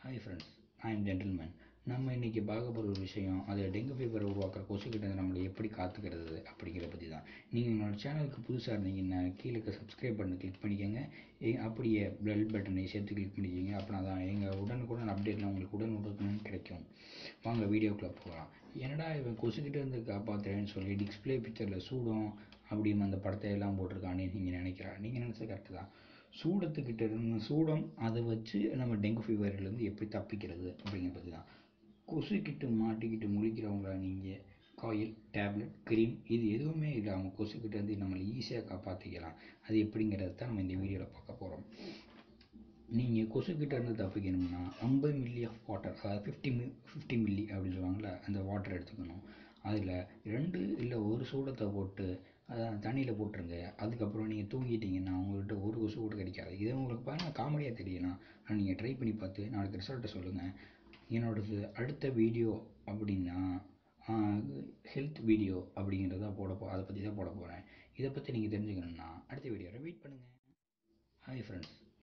hi friends I am gentleman நம்ம இன்றைக்கி பார்க்க போகிற ஒரு விஷயம் அது டெங்கு ஃபீவர் உருவாக்குற கொசுக்கிட்ட இருந்து நம்மளை எப்படி காத்துக்கிறது அப்படிங்கிறத பற்றி தான் நீங்கள் என்னோடய சேனலுக்கு புதுசாக இருந்தீங்கன்னா கீழே இருக்க சப்ஸ்கிரைப் பட்டனை கிளிக் பண்ணிக்கோங்க ஏ- அப்படியே பெல் பட்டனை சேர்த்து கிளிக் பண்ணிக்கோங்க அப்படின்னா தான் எங்கள் உடனுக்குடன் அப்டேட்லாம் உங்களுக்கு உடனுக்குடன் கிடைக்கும் வாங்க வீடியோக்குள்ளே போகலாம் என்னடா இவன் கொசுக்கிட்ட இருந்து காப்பாற்றுறேன்னு சொல்லி டிஸ்ப்ளே பிக்சரில் சூடம் அப்படின்னு அந்த படத்தை எல்லாம் போட்டிருக்கானே நீங்கள் நினைக்கிறா நீங்கள் நினச்சது கரெக்டு தான் சூடத்துக்கிட்ட இருந்து சூடம் அதை வச்சு நம்ம டெங்கு ஃபீவர்லேருந்து எப்படி தப்பிக்கிறது அப்படிங்கிறத பற்றி தான் கொசுக்கிட்டு மாட்டிக்கிட்டு முழிக்கிறவங்கள நீங்கள் காயில் டேப்லெட் க்ரீம் இது எதுவுமே இல்லாமல் கொசுக்கிட்ட இருந்து நம்மளை ஈஸியாக காப்பாற்றிக்கலாம் அது எப்படிங்கிறத தான் நம்ம இந்த வீடியோவில் பார்க்க போகிறோம் நீங்கள் கொசுக்கிட்ட இருந்து தப்பிக்கணும்னா ஐம்பது மில்லி ஆஃப் வாட்டர் அதாவது ஃபிஃப்டி மி ஃபிஃப்டி மில்லி அப்படின்னு சொல்லுவாங்கள்ல அந்த வாட்டர் எடுத்துக்கணும் அதில் ரெண்டு இல்லை ஒரு சூடத்தை போட்டு அதை தண்ணியில் போட்டுருங்க அதுக்கப்புறம் நீங்கள் தூங்கிட்டீங்கன்னா உங்கள்கிட்ட ஒரு கொசு கூட கிடைக்காது இது உங்களுக்கு பாருங்க காமெடியாக தெரியலாம் ஆனால் நீங்கள் ட்ரை பண்ணி பார்த்து நாளைக்கு ரிசல்ட்டை சொல்லுங்கள் என்னோடது அடுத்த வீடியோ அப்படின்னா ஹெல்த் வீடியோ அப்படிங்கிறத போட போ அதை பற்றி தான் போட போகிறேன் இதை பற்றி நீங்கள் தெரிஞ்சுக்கணுன்னா அடுத்த வீடியோவில் வெயிட் பண்ணுங்கள் ஹாய் ஃப்ரெண்ட்ஸ்